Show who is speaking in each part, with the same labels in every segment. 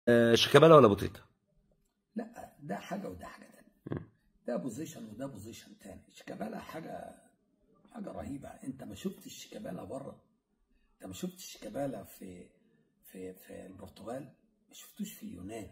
Speaker 1: آه، شيكابالا ولا بوتريكا
Speaker 2: لا ده حاجه وده حاجه تانية ده بوزيشن وده بوزيشن تاني شيكابالا حاجه حاجه رهيبه انت ما شفتش شيكابالا بره انت ما شفتش شيكابالا في في في البرتغال ما شفتوش في اليونان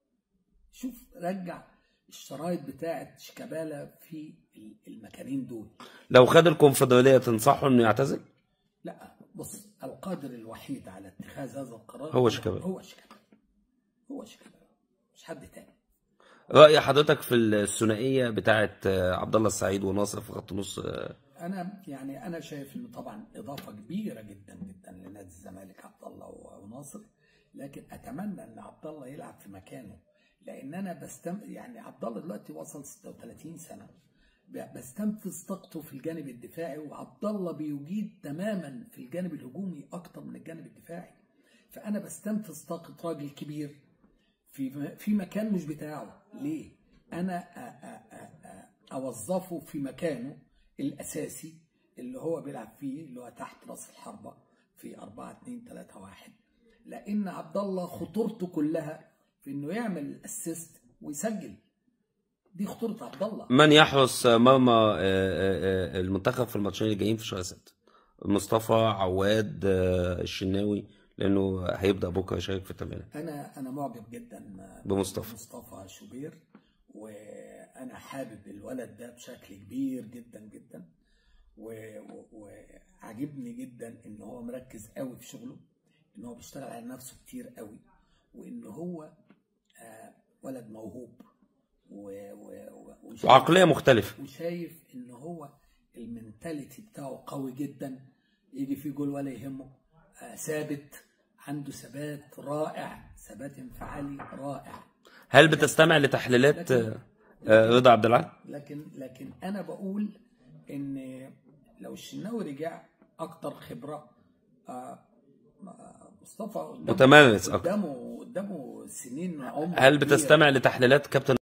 Speaker 2: شوف رجع الشرايط بتاعت شيكابالا في المكانين دول
Speaker 1: لو خد الكونفدراليه تنصحه انه يعتزل
Speaker 2: لا بص القادر الوحيد على اتخاذ هذا القرار
Speaker 1: هو شيكابالا.
Speaker 2: هو شيكابالا هو شيكابالا مش حد تاني
Speaker 1: راي حضرتك في الثنائيه بتاعه آه، عبد الله السعيد وناصر في خط نص آه،
Speaker 2: انا يعني انا شايف انه طبعا اضافه كبيره جدا جدا لنادي الزمالك عبد الله وناصر لكن اتمنى ان عبد الله يلعب في مكانه لان انا بستم يعني عبد الله دلوقتي وصل 36 سنه ب- بستنفذ طاقته في الجانب الدفاعي وعبد الله بيجيد تماما في الجانب الهجومي اكتر من الجانب الدفاعي فانا بستنفذ طاقه راجل كبير في في مكان مش بتاعه ليه انا أ- أ- أ- أ- اوظفه في مكانه الاساسي اللي هو بيلعب فيه اللي هو تحت راس الحربه في 4 2 3 1 لان عبد الله خطورته كلها في انه يعمل الاسيست ويسجل دي خطوره عبد الله
Speaker 1: من يحرس مرمى آه، آه، آه، المنتخب في الماتشين اللي جايين في شهر 6 مصطفى عواد آه، الشناوي لانه هيبدا بكره يشارك في التمرين
Speaker 2: انا انا معجب جدا
Speaker 1: بمصطفى.
Speaker 2: مصطفى شوبير وانا حابب الولد ده بشكل كبير جدا جدا و- و- وعاجبني جدا ان هو مركز قوي في شغله ان هو بيشتغل على نفسه كتير قوي وان هو آه، ولد موهوب و- و- و- وشايف-
Speaker 1: وعقليه مختلفه
Speaker 2: وشايف ان هو المنتاليتي بتاعه قوي جدا يجي فيه جول ولا يهمه آه، ثابت عنده ثبات رائع ثبات انفعالي رائع
Speaker 1: هل بتستمع لتحليلات آه، آه، رضا عبد العال
Speaker 2: لكن لكن انا بقول ان لو الشناوي رجع اكتر خبره آه، آه، مصطفى قدامه-
Speaker 1: متمرس أكتر.
Speaker 2: قدامه قدامه سنين عمر
Speaker 1: هل
Speaker 2: كبير.
Speaker 1: بتستمع لتحليلات كابتن